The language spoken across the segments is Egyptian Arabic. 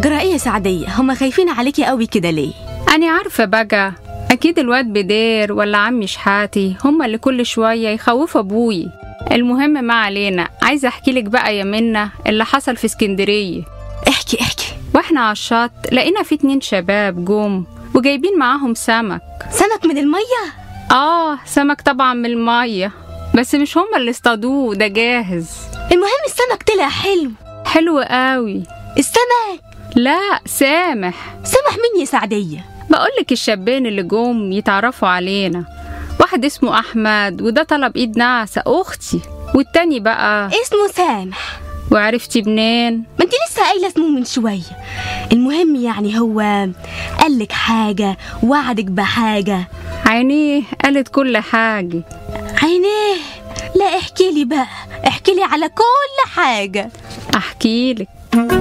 جرى ايه يا سعدية هما خايفين عليكي قوي كده ليه أنا عارفة بقى أكيد الواد بدير ولا عمي شحاتي هما اللي كل شوية يخوفوا أبوي المهم ما علينا عايزة أحكي لك بقى يا منة اللي حصل في اسكندرية احكي احكي واحنا على الشط لقينا في اتنين شباب جم وجايبين معاهم سمك سمك من المية آه سمك طبعا من المية بس مش هما اللي اصطادوه ده جاهز المهم السمك طلع حلو حلو قوي السمك لا سامح سمح مين يا سعدية بقولك الشابين اللي جم يتعرفوا علينا واحد اسمه أحمد وده طلب إيد نعسة أختي والتاني بقى اسمه سامح وعرفتي منين؟ ما انت لسه قايله اسمه من شويه المهم يعني هو قالك حاجه وعدك بحاجه عينيه قالت كل حاجة عينيه لا احكي لي بقى احكي لي على كل حاجه أحكي لك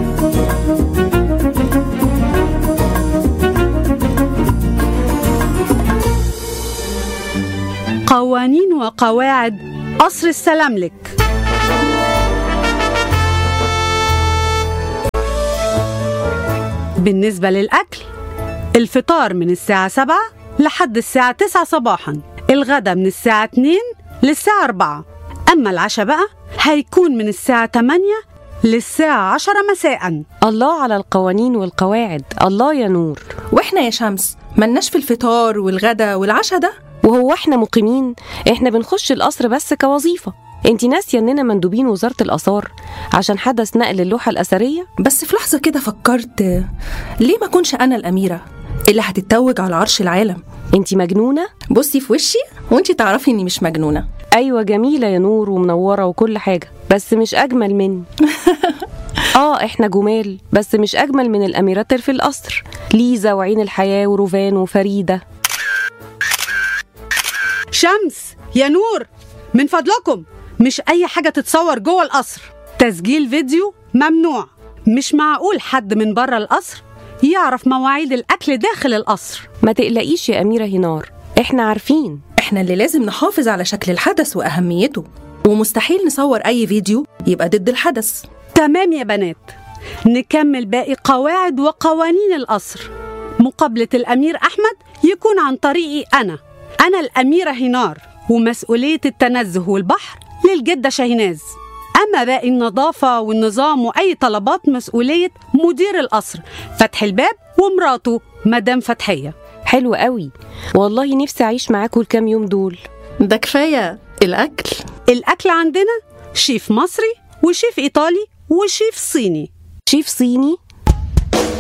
قوانين وقواعد قصر السلاملك بالنسبة للأكل الفطار من الساعة 7 لحد الساعة 9 صباحا الغدا من الساعة 2 للساعة 4 أما العشاء بقى هيكون من الساعة 8 للساعة 10 مساء الله على القوانين والقواعد الله يا نور واحنا يا شمس ملناش في الفطار والغدا والعشاء ده وهو احنا مقيمين احنا بنخش القصر بس كوظيفة انتي ناسية اننا مندوبين وزارة الآثار عشان حدث نقل اللوحة الأثرية بس في لحظة كده فكرت ليه ما كنش أنا الأميرة اللي هتتوج على عرش العالم انتي مجنونة؟ بصي في وشي وانتي تعرفي اني مش مجنونة أيوة جميلة يا نور ومنورة وكل حاجة بس مش أجمل مني اه احنا جمال بس مش أجمل من الأميرات اللي في القصر ليزا وعين الحياة وروفان وفريدة شمس يا نور من فضلكم مش أي حاجة تتصور جوه القصر تسجيل فيديو ممنوع مش معقول حد من بره القصر يعرف مواعيد الأكل داخل القصر ما تقلقيش يا أميرة هنار احنا عارفين احنا اللي لازم نحافظ على شكل الحدث وأهميته ومستحيل نصور أي فيديو يبقى ضد الحدث تمام يا بنات نكمل باقي قواعد وقوانين القصر مقابلة الأمير أحمد يكون عن طريقي أنا أنا الأميرة هنار ومسؤولية التنزه والبحر للجدة شاهناز أما باقي النظافة والنظام وأي طلبات مسؤولية مدير القصر فتح الباب ومراته مدام فتحية حلو قوي والله نفسي أعيش معاكم الكام يوم دول ده كفاية الأكل الأكل عندنا شيف مصري وشيف إيطالي وشيف صيني شيف صيني